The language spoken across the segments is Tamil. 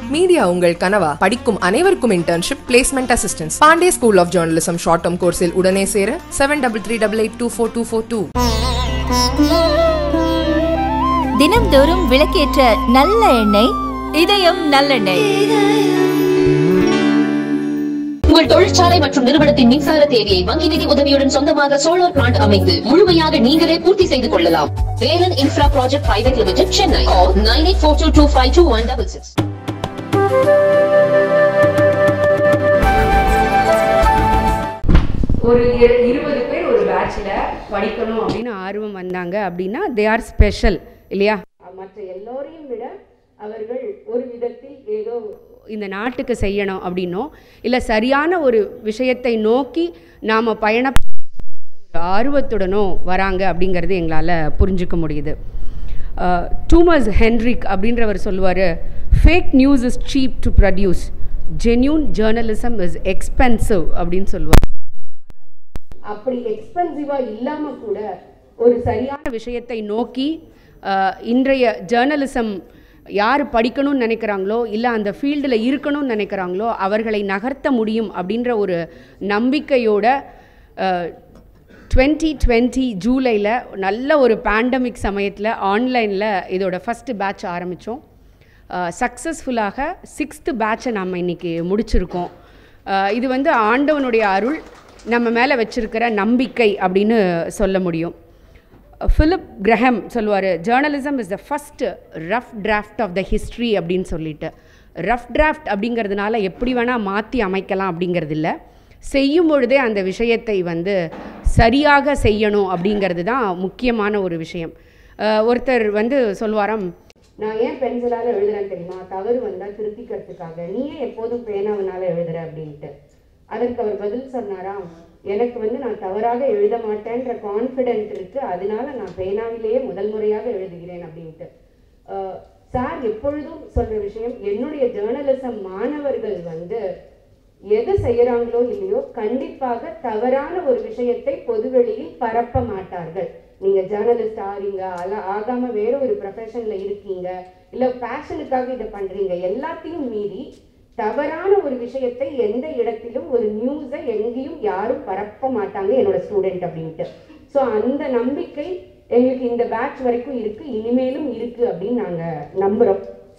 மீடியா உங்கள் கனவா படிக்கும் அனைவருக்கும் internship placement assistance Pandey school of journalism short term கோர்ஸில் உடனே சேர seven double three double eight two four two four two தினம்தோறும் விளக்கேற்ற நல்ல எண்ணெய் இதயம் நல்லெண்ணெய் உங்கள் தொழிற்சாலை மற்றும் நிறுவனத்தின் மின்சார தேவையை வங்கி நிதி உதவியுடன் சொந்தமாக சோலார் பிளான்ட் அமைத்து முழுமையாக நீங்களே பூர்த்தி செய்து கொள்ளலாம் Velan infra project private limited Chennai nine eight four two two five two one double six ஒரு இரு- இருபது பேர் ஒரு பேட்சில் படிக்கணும் அப்படின்னு ஆர்வம் வந்தாங்க அப்படின்னா தே ஆர் ஸ்பெஷல் இல்லையா மற்ற எல்லோரையும் விட அவர்கள் ஒரு விதத்தில் ஏதோ இந்த நாட்டுக்கு செய்யணும் அப்படின்னோ இல்லை சரியான ஒரு விஷயத்தை நோக்கி நாம் பயண ஒரு ஆர்வத்துடனோ வராங்க அப்படிங்கிறது எங்களால் புரிஞ்சுக்க முடியுது டூமஸ் ஹென்ரிக் அப்படின்றவர் சொல்லுவார் fake news is cheap to produce genuine journalism is expensive அப்படின்னு சொல்லுவார் அப்படி எக்ஸ்பென்சிவாக இல்லாமல் கூட ஒரு சரியான விஷயத்தை நோக்கி அஹ், இன்றைய ஜேர்னலிசம் யார் படிக்கணும்னு நினைக்கிறாங்களோ இல்லை அந்த ஃபீல்டில் இருக்கணும்னு நினைக்கிறாங்களோ அவர்களை நகர்த்த முடியும் அப்படின்ற ஒரு நம்பிக்கையோட டுவெண்ட்டி டுவெண்ட்டி ஜூலையில் நல்ல ஒரு பேண்டமிக் சமயத்தில் ஆன்லைனில் இதோட ஃபஸ்ட்டு பேட்ச் ஆரம்பித்தோம் சக்ஸஸ்ஃபுல்லாக சிக்ஸ்த்து பேட்சை நம்ம இன்றைக்கி முடிச்சிருக்கோம் அஹ், இது வந்து ஆண்டவனுடைய அருள் நம்ம மேலே வச்சிருக்கிற நம்பிக்கை அப்படின்னு சொல்ல முடியும் ஃபிலிப் கிரஹம் சொல்லுவார் journalism is the first rough draft of the history அப்படின்னு சொல்லிட்டு ரஃப் டிராஃப்ட் அப்படிங்கிறதுனால எப்படி வேணால் மாற்றி அமைக்கலாம் அப்படிங்கிறது இல்லை செய்யும் பொழுதே அந்த விஷயத்தை வந்து சரியாக செய்யணும் அப்படிங்கிறது தான் முக்கியமான ஒரு விஷயம் அஹ் ஒருத்தர் வந்து சொல்லுவாராம் நான் ஏன் பென்சிலால் எழுதுறேன் தெரியுமா தவறு வந்தால் திருத்திக்கிறதுக்காக நீ ஏன் எப்போதும் பேனாவினால எழுதுற அப்படின்ட்டு அதற்கு அவர் பதில் சொன்னாராம் எனக்கு வந்து நான் தவறாக எழுத மாட்டேன்ற கான்ஃபிடென்ட் இருக்கு அதனால நான் பேனாவிலேயே முதல் முறையாக எழுதுகிறேன் அப்படின்ட்டு அஹ் சார் எப்பொழுதும் சொல்ற விஷயம் என்னுடைய ஜேர்னலிசம் மாணவர்கள் வந்து எது செய்யறாங்களோ இல்லையோ கண்டிப்பாக தவறான ஒரு விஷயத்தை பொதுவெளியில் பரப்ப மாட்டார்கள் நீங்க ஜேர்னலிஸ்ட் ஆறீங்க அல்ல ஆகாம வேற ஒரு ப்ரொஃபஷன்ல இருக்கீங்க இல்ல பேஷனுக்காக இதை பண்றீங்க எல்லாத்தையும் மீறி தவறான ஒரு விஷயத்தை எந்த இடத்திலும் ஒரு நியூஸை எங்கேயும் யாரும் பரப்ப மாட்டாங்க என்னோட ஸ்டூடெண்ட் அப்படின்ட்டு ஸோ அந்த நம்பிக்கை எங்களுக்கு இந்த பேட்ச் வரைக்கும் இருக்கு இனிமேலும் இருக்கு அப்படின்னு நாங்க நம்புறோம்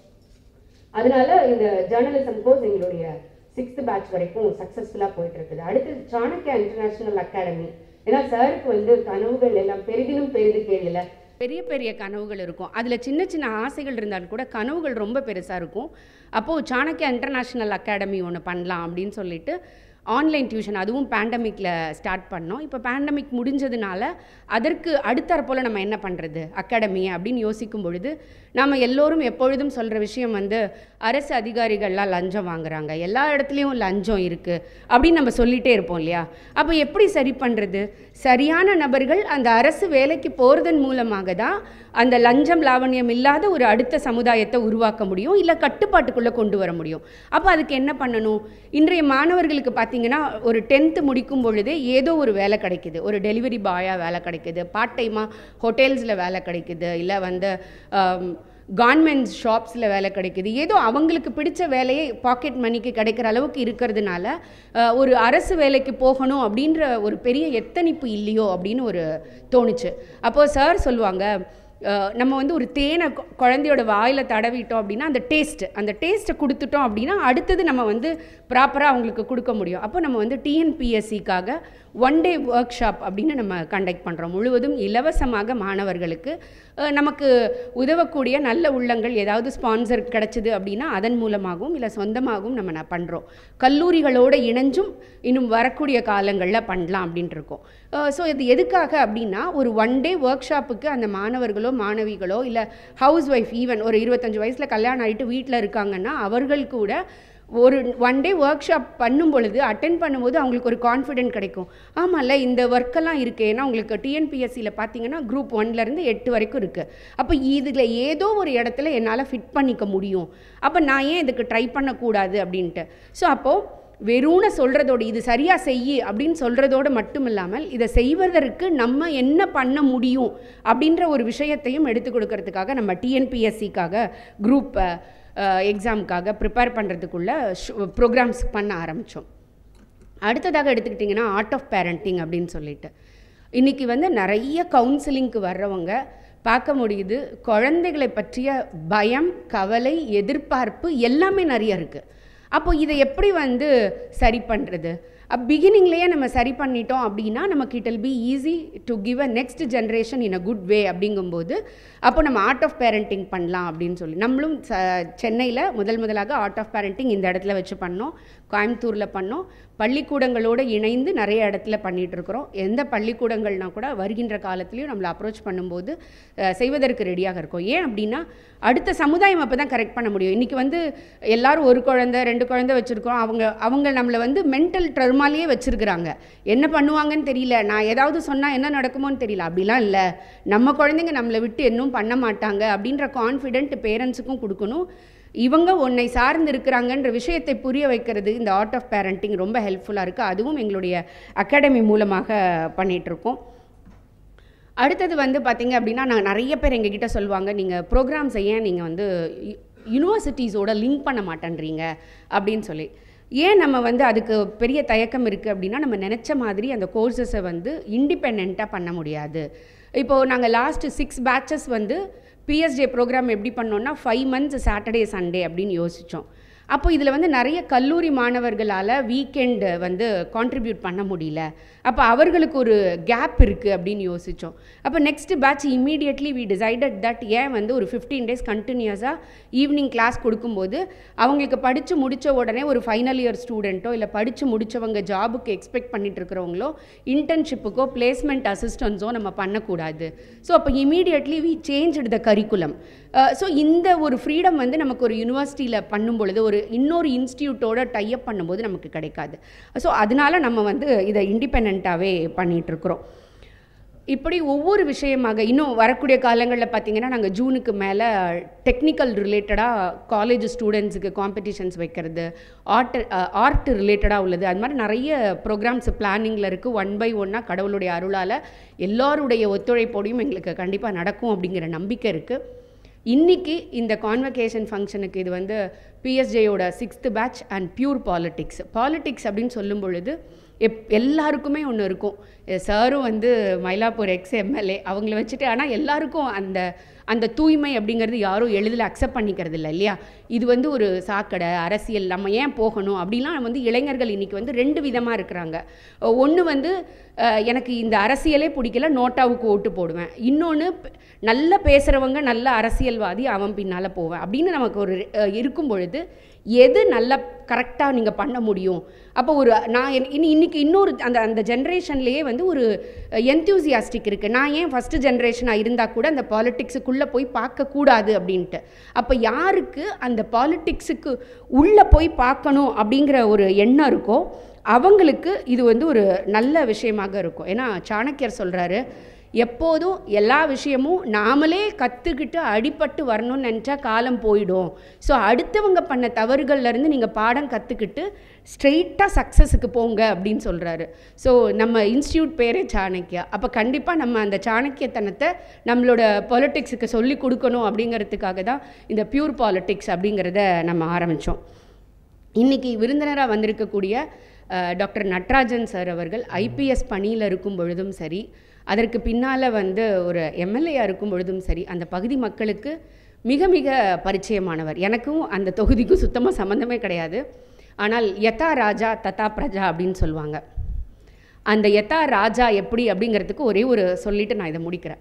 அதனால இந்த ஜேர்னலிசம் கோர்ஸ் எங்களுடைய சிக்ஸ்த் பேட்ச் வரைக்கும் சக்ஸஸ்ஃபுல்லாக போயிட்டு இருக்குது அடுத்து சாணக்கியா இன்டர்நேஷனல் அகாடமி ஏன்னா சாருக்கு வந்து கனவுகள் எல்லாம் பெரிதினும் பெரிது கேள்வியில பெரிய பெரிய கனவுகள் இருக்கும் அதில் சின்ன சின்ன ஆசைகள் இருந்தாலும் கூட கனவுகள் ரொம்ப பெருசாக இருக்கும் அப்போது சாணக்கியா இன்டர்நேஷ்னல் அகாடமி ஒன்று பண்ணலாம் அப்படின்னு சொல்லிட்டு ஆன்லைன் டியூஷன் அதுவும் பேண்டமிக்கில் ஸ்டார்ட் பண்ணோம் இப்போ பேண்டமிக் முடிஞ்சதுனால அதற்கு அடுத்தறப்போல் நம்ம என்ன பண்ணுறது அகாடமியை அப்படின்னு யோசிக்கும் பொழுது நாம் எல்லோரும் எப்பொழுதும் சொல்கிற விஷயம் வந்து அரசு அதிகாரிகள்லாம் லஞ்சம் வாங்குறாங்க எல்லா இடத்துலையும் லஞ்சம் இருக்குது அப்படின்னு நம்ம சொல்லிகிட்டே இருப்போம் இல்லையா அப்போ எப்படி சரி பண்ணுறது சரியான நபர்கள் அந்த அரசு வேலைக்கு போகிறதன் மூலமாக தான் அந்த லஞ்சம் லாவண்யம் இல்லாத ஒரு அடுத்த சமுதாயத்தை உருவாக்க முடியும் இல்லை கட்டுப்பாட்டுக்குள்ளே கொண்டு வர முடியும் அப்போ அதுக்கு என்ன பண்ணணும் இன்றைய மாணவர்களுக்கு பார்த்தீங்கன்னா ஒரு டென்த்து முடிக்கும் பொழுதே ஏதோ ஒரு வேலை கிடைக்குது ஒரு டெலிவரி பாயாக வேலை கிடைக்குது பார்ட் டைமாக ஹோட்டல்ஸில் வேலை கிடைக்குது இல்லை வந்து கார்மெண்ட்ஸ் ஷாப்ஸில் வேலை கிடைக்குது ஏதோ அவங்களுக்கு பிடிச்ச வேலையை பாக்கெட் மணிக்கு கிடைக்கிற அளவுக்கு இருக்கிறதுனால அஹ், ஒரு அரசு வேலைக்கு போகணும் அப்படின்ற ஒரு பெரிய எத்தனிப்பு இல்லையோ அப்படின்னு ஒரு தோணுச்சு அப்போது சார் சொல்லுவாங்க அஹ், நம்ம வந்து ஒரு தேனை கொ- குழந்தையோட வாயில் தடவிட்டோம் அப்படின்னா அந்த டேஸ்ட் அந்த டேஸ்ட்டை கொடுத்துட்டோம் அப்படின்னா அடுத்தது நம்ம வந்து ப்ராப்பராக அவங்களுக்கு கொடுக்க முடியும் அப்போ நம்ம வந்து டிஎன்பிஎஸ்சிக்காக ஒன் டே ஒர்க் ஷாப் அப்படின்னு நம்ம கண்டக்ட் பண்ணுறோம் முழுவதும் இலவசமாக மாணவர்களுக்கு அஹ், நமக்கு உதவக்கூடிய நல்ல உள்ளங்கள் ஏதாவது ஸ்பான்சர் கிடச்சிது அப்படின்னா அதன் மூலமாகவும் இல்லை சொந்தமாகவும் நம்ம நான் பண்ணுறோம் கல்லூரிகளோடு இணைஞ்சும் இன்னும் வரக்கூடிய காலங்களில் பண்ணலாம் அப்படின்ட்டு இருக்கோம் ஸோ இது எதுக்காக அப்படின்னா ஒரு ஒன் டே ஒர்க் ஷாப்புக்கு அந்த மாணவர்களோ மாணவிகளோ இல்லை ஹவுஸ் ஒய்ஃப் ஈவன் ஒரு இருபத்தஞ்சு வயசில் கல்யாணம் ஆகிட்டு வீட்டில் இருக்காங்கன்னா அவர்கள் கூட ஒரு ஒன் டே ஒர்க் ஷாப் பண்ணும் பொழுது அட்டென்ட் பண்ணும்போது அவங்களுக்கு ஒரு கான்ஃபிடென்ட் கிடைக்கும் ஆமாம்ல இந்த ஒர்க்கெல்லாம் இருக்குது ஏன்னா உங்களுக்கு டிஎன்பிஎஸ்சியில் பார்த்தீங்கன்னா குரூப் ஒன்லேருந்து எட்டு வரைக்கும் இருக்குது அப்போ இதில் ஏதோ ஒரு இடத்துல என்னால் ஃபிட் பண்ணிக்க முடியும் அப்போ நான் ஏன் இதுக்கு ட்ரை பண்ணக்கூடாது அப்படின்ட்டு ஸோ அப்போது வெறும்னு சொல்கிறதோடு இது சரியாக செய்யு அப்படின்னு சொல்கிறதோடு மட்டும் இல்லாமல் இதை செய்வதற்கு நம்ம என்ன பண்ண முடியும் அப்படின்ற ஒரு விஷயத்தையும் எடுத்து கொடுக்கறதுக்காக நம்ம டிஎன்பிஎஸ்சிக்காக குரூப் எக்ஸாமுக்காக ப்ரிப்பேர் பண்ணுறதுக்குள்ள ப்ரோக்ராம்ஸ் பண்ண ஆரம்பித்தோம் அடுத்ததாக எடுத்துக்கிட்டிங்கன்னா ஆர்ட் ஆஃப் பேரண்டிங் அப்படின்னு சொல்லிட்டு இன்றைக்கி வந்து நிறைய கவுன்சிலிங்க்கு வர்றவங்க பார்க்க முடியுது குழந்தைகளை பற்றிய பயம் கவலை எதிர்பார்ப்பு எல்லாமே நிறைய இருக்குது அப்போ இதை எப்படி வந்து சரி பண்ணுறது பிகினிங்லேயே நம்ம சரி பண்ணிட்டோம் அப்படின்னா நமக்கு it will be easy to give a next generation in a good way அப்படிங்கும்போது அப்போ நம்ம ஆர்ட் ஆஃப் பேரண்டிங் பண்ணலாம் அப்படின்னு சொல்லி நம்மளும் ச சென்னையில் முதல் முதலாக ஆர்ட் ஆஃப் பேரண்டிங் இந்த இடத்துல வச்சு பண்ணோம் கோயம்புத்தூரில் பண்ணோம் பள்ளிக்கூடங்களோடு இணைந்து நிறைய இடத்துல பண்ணிகிட்டு இருக்கிறோம் எந்த பள்ளிக்கூடங்கள்னா கூட வருகின்ற காலத்துலேயும் நம்மளை அப்ரோச் பண்ணும்போது அஹ், செய்வதற்கு ரெடியாக இருக்கோம் ஏன் அப்படின்னா அடுத்த சமுதாயம் அப்போ தான் கரெக்ட் பண்ண முடியும் இன்றைக்கி வந்து எல்லாரும் ஒரு குழந்தை ரெண்டு குழந்தை வச்சுருக்கோம் அவங்க அவங்க நம்மளை வந்து மென்டல் ட்ரமாலேயே வச்சுருக்குறாங்க என்ன பண்ணுவாங்கன்னு தெரியல நான் ஏதாவது சொன்னால் என்ன நடக்குமோன்னு தெரியல அப்படிலாம் இல்லை நம்ம குழந்தைங்க நம்மளை விட்டு இன்னும் பண்ண மாட்டாங்க அப்படின்ற கான்ஃபிடென்ட் பேரண்ட்ஸுக்கும் கொடுக்கணும் இவங்க உன்னை சார்ந்து இருக்கிறாங்கன்ற விஷயத்தை புரிய வைக்கிறது இந்த ஆர்ட் ஆஃப் பேரண்டிங் ரொம்ப ஹெல்ப்ஃபுல்லாக இருக்குது அதுவும் எங்களுடைய அகாடமி மூலமாக பண்ணிகிட்ருக்கோம் அடுத்தது வந்து பார்த்தீங்க அப்படின்னா நான் நிறைய பேர் எங்ககிட்ட சொல்லுவாங்க நீங்கள் ப்ரோக்ராம்ஸை ஏன் நீங்கள் வந்து யூனிவர்சிட்டிஸோட லிங்க் பண்ண மாட்டேன்றீங்க அப்படின்னு சொல்லி ஏன் நம்ம வந்து அதுக்கு பெரிய தயக்கம் இருக்குது அப்படின்னா நம்ம நினச்ச மாதிரி அந்த கோர்சஸை வந்து இண்டிபெண்ட்டாக பண்ண முடியாது இப்போது நாங்கள் லாஸ்ட்டு சிக்ஸ் பேட்சஸ் வந்து பிஎஸ்ஜே ப்ரோக்ராம் எப்படி பண்ணோம்னா ஃபைவ் மந்த்ஸ் சாட்டர்டே சண்டே அப்படின்னு யோசித்தோம் அப்போ இதில் வந்து நிறைய கல்லூரி மாணவர்களால் வீக்கெண்டு வந்து கான்ட்ரிபியூட் பண்ண முடியல அப்போ அவர்களுக்கு ஒரு கேப் இருக்குது அப்படின்னு யோசித்தோம் அப்போ next batch immediately we decided that ஏன் வந்து ஒரு ஃபிஃப்டீன் டேஸ் கண்டினியூஸாக ஈவினிங் கிளாஸ் கொடுக்கும்போது அவங்களுக்கு படித்து முடித்த உடனே ஒரு ஃபைனல் இயர் ஸ்டூடெண்ட்டோ இல்லை படித்து முடித்தவங்க ஜாபுக்கு எக்ஸ்பெக்ட் பண்ணிட்டு இருக்கிறவங்களோ இன்டர்ன்ஷிப்புக்கோ பிளேஸ்மெண்ட் அசிஸ்டன்ஸோ நம்ம பண்ணக்கூடாது ஸோ அப்போ immediately we change the curriculum so இந்த ஒரு ஃப்ரீடம் வந்து நமக்கு ஒரு யூனிவர்சிட்டியில் பண்ணும் பொழுது ஒரு இன்னொரு இன்ஸ்டியூட்டோட டைப் பண்ணும்போது நமக்கு கிடைக்காது ஸோ அதனால நம்ம வந்து இதை இண்டிபெண்ட்டாகவே பண்ணிகிட்ருக்குறோம் இப்படி ஒவ்வொரு விஷயமாக இன்னும் வரக்கூடிய காலங்களில் பார்த்தீங்கன்னா நாங்கள் ஜூனுக்கு மேலே டெக்னிக்கல் ரிலேட்டடாக காலேஜ் ஸ்டூடெண்ட்ஸுக்கு காம்படிஷன்ஸ் வைக்கிறது ஆர்ட் ஆர்ட் ரிலேட்டடாக உள்ளது அது மாதிரி நிறைய ப்ரோக்ராம்ஸ் பிளானிங்கில் இருக்குது ஒன் பை ஒன்னாக கடவுளுடைய அருளால் எல்லாருடைய ஒத்துழைப்போடையும் எங்களுக்கு கண்டிப்பாக நடக்கும் அப்படிங்கிற நம்பிக்கை இருக்குது இன்னைக்கு இந்த கான்வகேஷன் ஃபங்க்ஷனுக்கு இது வந்து பிஎஸ்ஜேயோட sixth batch and pure politics politics அப்படின்னு சொல்லும் பொழுது எப் எல்லாருக்குமே ஒன்று இருக்கும் சாரும் வந்து மயிலாப்பூர் எக்ஸ் எம்எல்ஏ அவங்கள வச்சுட்டு ஆனால் எல்லாருக்கும் அந்த அந்த தூய்மை அப்படிங்கிறது யாரும் எளிதில் அக்செப்ட் பண்ணிக்கிறது இல்லை இல்லையா இது வந்து ஒரு சாக்கடை அரசியல் நம்ம ஏன் போகணும் அப்படிலாம் வந்து இளைஞர்கள் இன்றைக்கி வந்து ரெண்டு விதமாக இருக்கிறாங்க ஒன்று வந்து அஹ், எனக்கு இந்த அரசியலே பிடிக்கல நோட்டாவுக்கு ஓட்டு போடுவேன் இன்னொன்று நல்ல பேசுகிறவங்க நல்ல அரசியல்வாதி அவன் பின்னால் போவேன் அப்படின்னு நமக்கு ஒரு அஹ், இருக்கும் பொழுது எது நல்ல கரெக்டாக நீங்கள் பண்ண முடியும் அப்போ ஒரு நான் என்- இனி இன்னைக்கு இன்னொரு அந்த அந்த ஜென்ரேஷன்லேயே வந்து ஒரு என்த்யூசியாஸ்டிக் இருக்குது நான் ஏன் ஃபஸ்ட்டு ஜென்ரேஷனாக இருந்தால் கூட அந்த பாலிட்டிக்ஸுக்குள்ளே போய் பார்க்கக்கூடாது அப்படின்ட்டு அப்போ யாருக்கு அந்த பாலிட்டிக்ஸுக்கு உள்ளே போய் பார்க்கணும் அப்படிங்கிற ஒரு எண்ணம் இருக்கோ அவங்களுக்கு இது வந்து ஒரு நல்ல விஷயமாக இருக்கும் ஏன்னா சாணக்கியர் சொல்கிறாரு எப்போதும் எல்லா விஷயமும் நாமளே கற்றுக்கிட்டு அடிபட்டு வரணும்னு நினச்சா காலம் போயிடும் ஸோ அடுத்தவங்க பண்ண தவறுகள்லேருந்து நீங்கள் பாடம் கற்றுக்கிட்டு ஸ்ட்ரெயிட்டாக சக்ஸஸுக்கு போங்க அப்படின்னு சொல்கிறாரு ஸோ நம்ம இன்ஸ்டியூட் பேரே சாணக்கியா அப்போ கண்டிப்பாக நம்ம அந்த சாணக்கியத்தனத்தை நம்மளோட பொலிட்டிக்ஸுக்கு சொல்லி கொடுக்கணும் அப்படிங்கிறதுக்காக தான் இந்த பியூர் பாலிட்டிக்ஸ் அப்படிங்கிறத நம்ம ஆரம்பித்தோம் இன்னைக்கு விருந்தினராக வந்திருக்கக்கூடிய அஹ், டாக்டர் நட்ராஜன் சார் அவர்கள் ஐபிஎஸ் பணியில் இருக்கும் பொழுதும் சரி அதற்கு பின்னால் வந்து ஒரு எம்எல்ஏயாக இருக்கும் பொழுதும் சரி அந்த பகுதி மக்களுக்கு மிக மிக பரிச்சயமானவர் எனக்கும் அந்த தொகுதிக்கும் சுத்தமாக சம்மந்தமே கிடையாது ஆனால் யதா ராஜா ததா பிரஜா அப்படின்னு சொல்லுவாங்க அந்த யதா ராஜா எப்படி அப்படிங்கிறதுக்கு ஒரே ஒரு சொல்லிட்டு நான் இதை முடிக்கிறேன்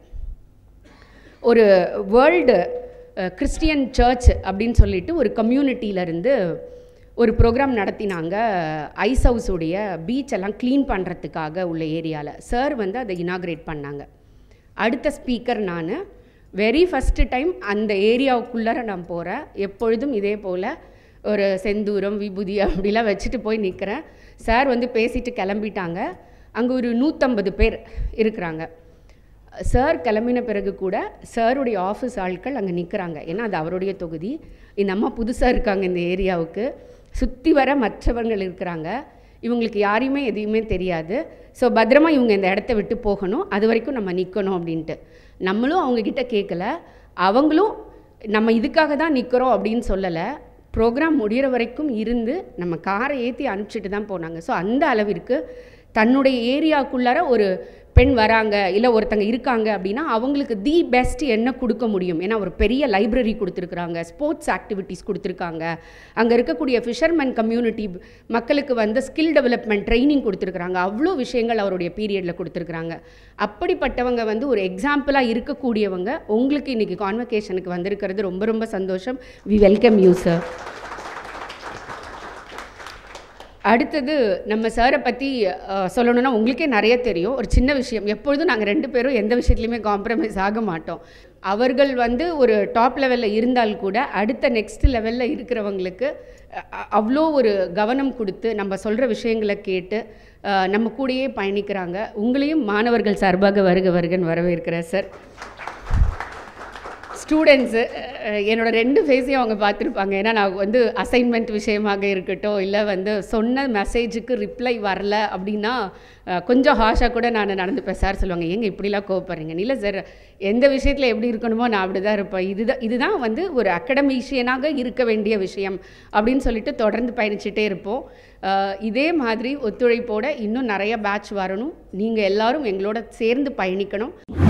ஒரு வேர்ல்டு கிறிஸ்டியன் சர்ச் அப்படின்னு சொல்லிட்டு ஒரு கம்யூனிட்டியிலேருந்து ஒரு ப்ரோக்ராம் நடத்தினாங்க ஐஸ் ஹவுஸுடைய பீச் எல்லாம் க்ளீன் பண்ணுறதுக்காக உள்ள ஏரியாவில் சார் வந்து அதை இனாக்ரேட் பண்ணாங்க அடுத்த ஸ்பீக்கர் நான் வெரி ஃபஸ்ட்டு டைம் அந்த ஏரியாவுக்குள்ளார நான் போகிறேன் எப்பொழுதும் இதே போல் ஒரு செந்தூரம் விபூதி அப்படிலாம் வச்சுட்டு போய் நிற்கிறேன் சார் வந்து பேசிட்டு கிளம்பிட்டாங்க அங்கே ஒரு நூற்றம்பது பேர் இருக்கிறாங்க சார் கிளம்பின பிறகு கூட சாருடைய ஆஃபீஸ் ஆட்கள் அங்கே நிற்கிறாங்க ஏன்னா அது அவருடைய தொகுதி இந்த அம்மா புதுசாக இருக்காங்க இந்த ஏரியாவுக்கு சுற்றி வர மற்றவர்கள் இருக்கிறாங்க இவங்களுக்கு யாரையுமே எதையுமே தெரியாது ஸோ பத்திரமா இவங்க இந்த இடத்த விட்டு போகணும் அது வரைக்கும் நம்ம நிற்கணும் அப்படின்ட்டு நம்மளும் அவங்கக்கிட்ட கேட்கல அவங்களும் நம்ம இதுக்காக தான் நிற்கிறோம் அப்படின்னு சொல்லலை ப்ரோக்ராம் முடிகிற வரைக்கும் இருந்து நம்ம காரை ஏற்றி அனுப்பிச்சிட்டு தான் போனாங்க ஸோ அந்த அளவிற்கு தன்னுடைய ஏரியாக்குள்ளார ஒரு பெண் வராங்க இல்லை ஒருத்தங்க இருக்காங்க அப்படின்னா அவங்களுக்கு தி பெஸ்ட் என்ன கொடுக்க முடியும் ஏன்னா ஒரு பெரிய லைப்ரரி கொடுத்துருக்குறாங்க ஸ்போர்ட்ஸ் ஆக்டிவிட்டீஸ் கொடுத்துருக்காங்க அங்கே இருக்கக்கூடிய ஃபிஷர்மேன் கம்யூனிட்டி மக்களுக்கு வந்து ஸ்கில் டெவலப்மெண்ட் ட்ரைனிங் கொடுத்துருக்குறாங்க அவ்வளோ விஷயங்கள் அவருடைய பீரியடில் கொடுத்துருக்குறாங்க அப்படிப்பட்டவங்க வந்து ஒரு எக்ஸாம்பிளாக இருக்கக்கூடியவங்க உங்களுக்கு இன்றைக்கி கான்வகேஷனுக்கு வந்திருக்கிறது ரொம்ப ரொம்ப சந்தோஷம் வி வெல்கம் யூ சார் அடுத்தது நம்ம சாரை பற்றி சொல்லணும்னா உங்களுக்கே நிறைய தெரியும் ஒரு சின்ன விஷயம் எப்பொழுதும் நாங்கள் ரெண்டு பேரும் எந்த விஷயத்துலையுமே காம்ப்ரமைஸ் ஆக மாட்டோம் அவர்கள் வந்து ஒரு டாப் லெவலில் இருந்தால் கூட அடுத்த நெக்ஸ்ட் லெவலில் இருக்கிறவங்களுக்கு அ- அவ்வளோ ஒரு கவனம் கொடுத்து நம்ம சொல்கிற விஷயங்களை கேட்டு அஹ், நம்ம கூடயே பயணிக்கிறாங்க உங்களையும் மாணவர்கள் சார்பாக வருக வருகன்னு வரவேற்கிறேன் சார் ஸ்டூடெண்ட்ஸு என்னோட ரெண்டு ஃபேஸையும் அவங்க பார்த்துருப்பாங்க ஏன்னா நான் வந்து அசைன்மெண்ட் விஷயமாக இருக்கட்டும் இல்லை வந்து சொன்ன மெசேஜுக்கு ரிப்ளை வரல அப்படின்னா அஹ், கொஞ்சம் ஹாஷாக கூட நான் நடந்துப்பேன் சார் சொல்லுவாங்க ஏங்க இப்படிலாம் கோவப்படுறீங்க இல்லை சார் எந்த விஷயத்தில் எப்படி இருக்கணுமோ நான் அப்படி தான் இருப்பேன் இதுதான் இதுதான் வந்து ஒரு அகடமிஷியனாக இருக்க வேண்டிய விஷயம் அப்படின்னு சொல்லிட்டு தொடர்ந்து பயணிச்சுட்டே இருப்போம் அஹ், இதே மாதிரி ஒத்துழைப்போட இன்னும் நிறைய பேட்ச் வரணும் நீங்கள் எல்லாரும் எங்களோட சேர்ந்து பயணிக்கணும்